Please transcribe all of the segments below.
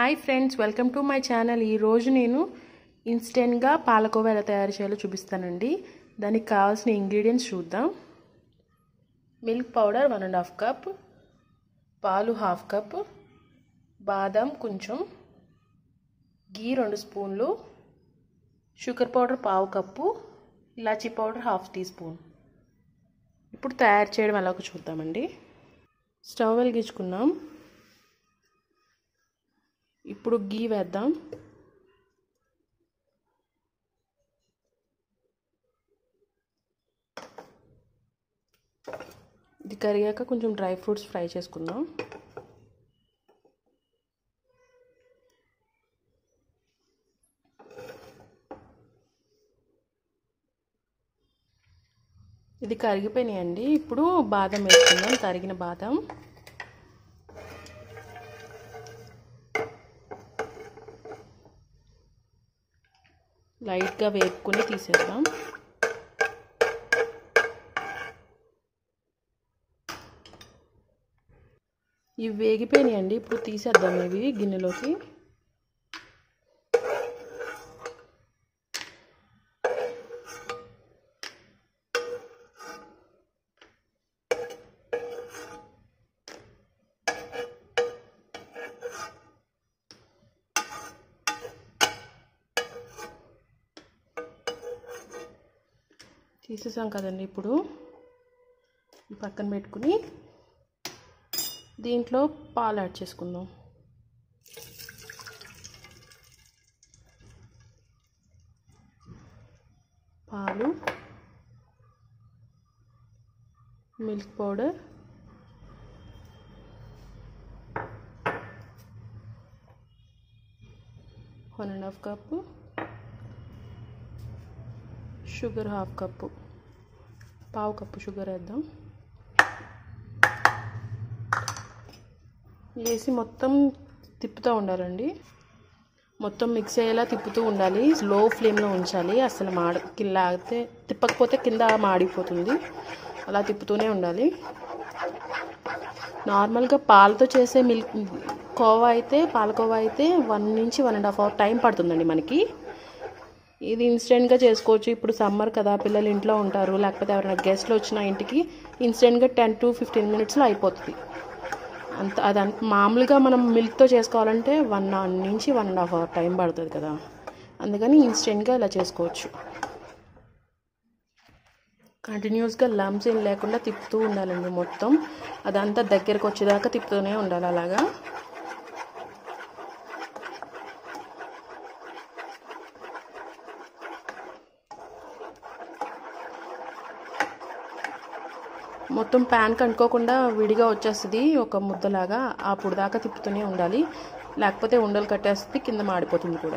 hi friends welcome to my channel ఈరోజు నేను ఇన్స్టెంట్గా పాలకోవా ఎలా తయారు చేయాలో చూపిస్తానండి దానికి కావాల్సిన ఇంగ్రీడియంట్స్ చూద్దాం milk powder one and half cup పాలు హాఫ్ కప్ బాదం కొంచెం గీ రెండు స్పూన్లు షుగర్ పౌడర్ పావు కప్పు ఇలాచీ పౌడర్ హాఫ్ టీ స్పూన్ ఇప్పుడు తయారు చేయడం ఎలాగో చూద్దామండి స్టవ్ వెలిగించుకున్నాం ఇప్పుడు గీ వేద్దాం ఇది కరిగాక కొంచెం డ్రై ఫ్రూట్స్ ఫ్రై చేసుకుందాం ఇది కరిగిపోయినాయండి ఇప్పుడు బాదం వేసుకుందాం తరిగిన బాదం లైట్గా వేపుకొని తీసేద్దాం ఇవి వేగిపోయినాయండి ఇప్పుడు తీసేద్దాం ఇవి గిన్నెలోకి తీసేసాం కదండి ఇప్పుడు పక్కన పెట్టుకుని దీంట్లో పాలు యాడ్ చేసుకుందాం పాలు milk powder one and half cup sugar half cup పావు కప్పు షుగర్ వేద్దాం వేసి మొత్తం తిప్పుతూ ఉండాలండి మొత్తం మిక్స్ అయ్యేలా తిప్పుతూ ఉండాలి లో ఫ్లేమ్లో ఉంచాలి అసలు మాడ లాగితే తిప్పకపోతే కింద మాడిపోతుంది అలా తిప్పుతూనే ఉండాలి నార్మల్గా పాలతో చేసే మిల్క్ కోవా అయితే పాలకోవా అయితే వన్ నుంచి one and half hour time పడుతుందండి మనకి ఇది ఇన్స్టెంట్గా చేసుకోవచ్చు ఇప్పుడు సమ్మర్ కదా పిల్లలు ఇంట్లో ఉంటారు లేకపోతే ఎవరైనా గెస్ట్లు వచ్చిన ఇంటికి ఇన్స్టెంట్గా టెన్ టు ఫిఫ్టీన్ మినిట్స్లో అయిపోతుంది అంత అది మామూలుగా మనం మిల్క్తో చేసుకోవాలంటే వన్ అవర్ నుంచి one and half hour time పడుతుంది కదా అందుకని ఇన్స్టెంట్గా ఇలా చేసుకోవచ్చు కంటిన్యూస్గా లమ్స్ ఏం లేకుండా తిప్పుతూ ఉండాలండి మొత్తం అదంతా దగ్గరకు వచ్చేదాకా తిప్పుతూనే ఉండాలి అలాగా మొత్తం ప్యాన్ కనుక్కోకుండా విడిగా వచ్చేస్తుంది ఒక ముద్దలాగా అప్పుడు దాకా తిప్పుతూనే ఉండాలి లేకపోతే ఉండలు కట్టేస్తుంది కింద మాడిపోతుంది కూడా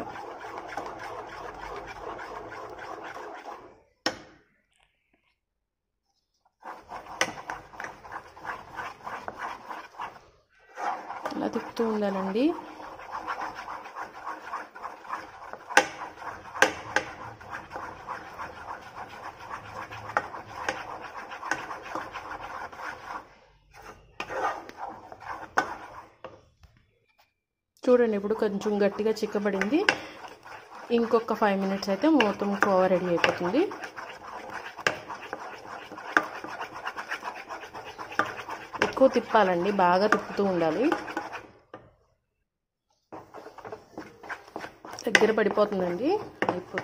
అలా తిప్పుతూ ఉండాలండి చూడండి ఇప్పుడు కొంచెం గట్టిగా చిక్కబడింది ఇంకొక ఫైవ్ మినిట్స్ అయితే మొత్తం కోవా రెడీ అయిపోతుంది ఎక్కువ తిప్పాలండి బాగా తిప్పుతూ ఉండాలి దగ్గర పడిపోతుందండి అయిపో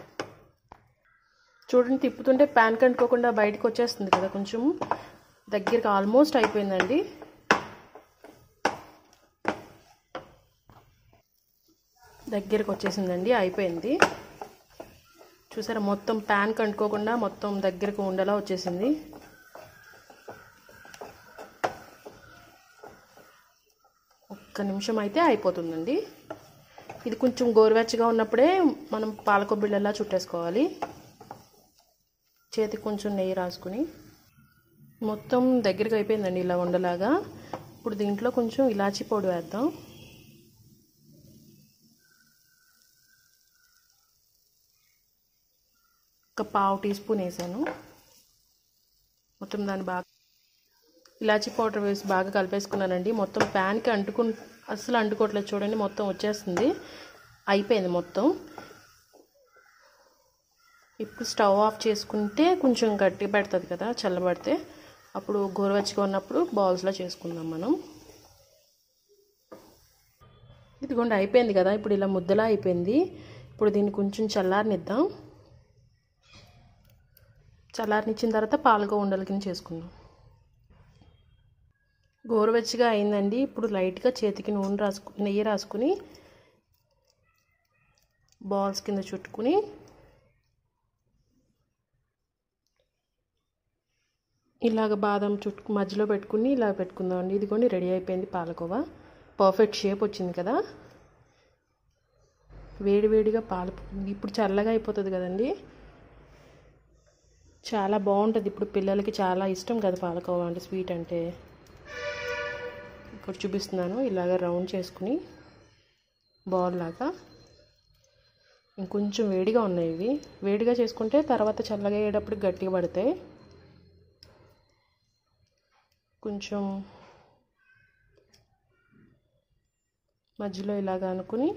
చూడండి తిప్పుతుంటే ప్యాన్ కంటుకోకుండా బయటకు వచ్చేస్తుంది కదా కొంచెం దగ్గరికి ఆల్మోస్ట్ అయిపోయిందండి దగ్గరకు వచ్చేసిందండి అయిపోయింది చూసారా మొత్తం ప్యాన్ కంటుకోకుండా మొత్తం దగ్గరకు ఉండేలా వచ్చేసింది ఒక్క నిమిషం అయితే అయిపోతుందండి ఇది కొంచెం గోరువెచ్చగా ఉన్నప్పుడే మనం పాలకొబ్బిళ్ళలా చుట్టేసుకోవాలి చేతికి కొంచెం నెయ్యి రాసుకుని మొత్తం దగ్గరికి అయిపోయిందండి ఇలా ఉండలాగా ఇప్పుడు దీంట్లో కొంచెం ఇలాచీ పొడి వేద్దాం ఒక పావు టీ స్పూన్ వేసాను మొత్తం దాన్ని బాగా ఇలాచీ పౌడర్ వేసి బాగా కలిపేసుకున్నానండి మొత్తం ప్యాన్కి అంటుకు అస్సలు అంటుకోవట్లేదు చూడండి మొత్తం వచ్చేస్తుంది అయిపోయింది మొత్తం ఇప్పుడు స్టవ్ ఆఫ్ చేసుకుంటే కొంచెం గట్టి పెడుతుంది కదా చల్లబడితే అప్పుడు గోరువెచ్చగా ఉన్నప్పుడు బాల్స్లో చేసుకుందాం మనం ఇదిగోండి అయిపోయింది కదా ఇప్పుడు ఇలా ముద్దలా అయిపోయింది ఇప్పుడు దీన్ని కొంచెం చల్లారనిద్దాం చల్లారనిచ్చిన తర్వాత పాలుగా ఉండల కింద చేసుకుందాం గోరువెచ్చగా అయిందండి ఇప్పుడు లైట్గా చేతికి నూనె రాసుకు నెయ్యి రాసుకుని బాల్స్ కింద చుట్టుకుని ఇలాగ బాదం చుట్టు మధ్యలో పెట్టుకుని ఇలా పెట్టుకుందాం అండి ఇదిగోండి రెడీ అయిపోయింది పాలకోవా పర్ఫెక్ట్ షేప్ వచ్చింది కదా వేడి వేడిగా పాలు ఇప్పుడు చల్లగా అయిపోతుంది కదండి చాలా బాగుంటుంది ఇప్పుడు పిల్లలకి చాలా ఇష్టం కదా పాలకోవా అంటే స్వీట్ అంటే ఇక్కడ చూపిస్తున్నాను ఇలాగ రౌండ్ చేసుకుని బాల్ లాగా ఇంకొంచెం వేడిగా ఉన్నాయి ఇవి వేడిగా చేసుకుంటే తర్వాత చల్లగా అయ్యేటప్పుడు గట్టిగా పడతాయి కొంచెం మధ్యలో ఇలాగ అనుకుని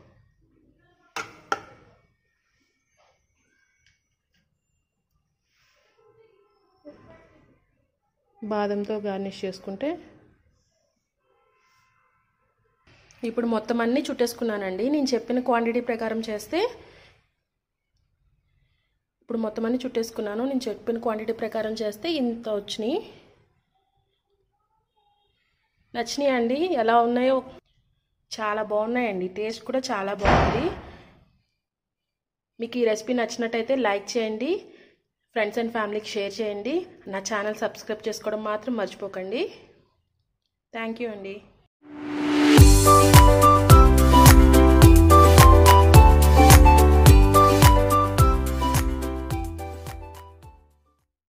బాదంతో గార్నిష్ చేసుకుంటే ఇప్పుడు మొత్తం అన్నీ చుట్టేసుకున్నానండి నేను చెప్పిన క్వాంటిటీ ప్రకారం చేస్తే ఇప్పుడు మొత్తం అన్నీ చుట్టేసుకున్నాను నేను చెప్పిన క్వాంటిటీ ప్రకారం చేస్తే ఇంత వచ్చినాయి నచ్చినాయి అండి ఎలా ఉన్నాయో చాలా బాగున్నాయండి టేస్ట్ కూడా చాలా బాగుంది మీకు ఈ రెసిపీ నచ్చినట్టయితే లైక్ చేయండి ఫ్రెండ్స్ అండ్ ఫ్యామిలీకి షేర్ చేయండి నా ఛానల్ సబ్స్క్రైబ్ చేసుకోవడం మాత్రం మర్చిపోకండి థ్యాంక్ యూ అండి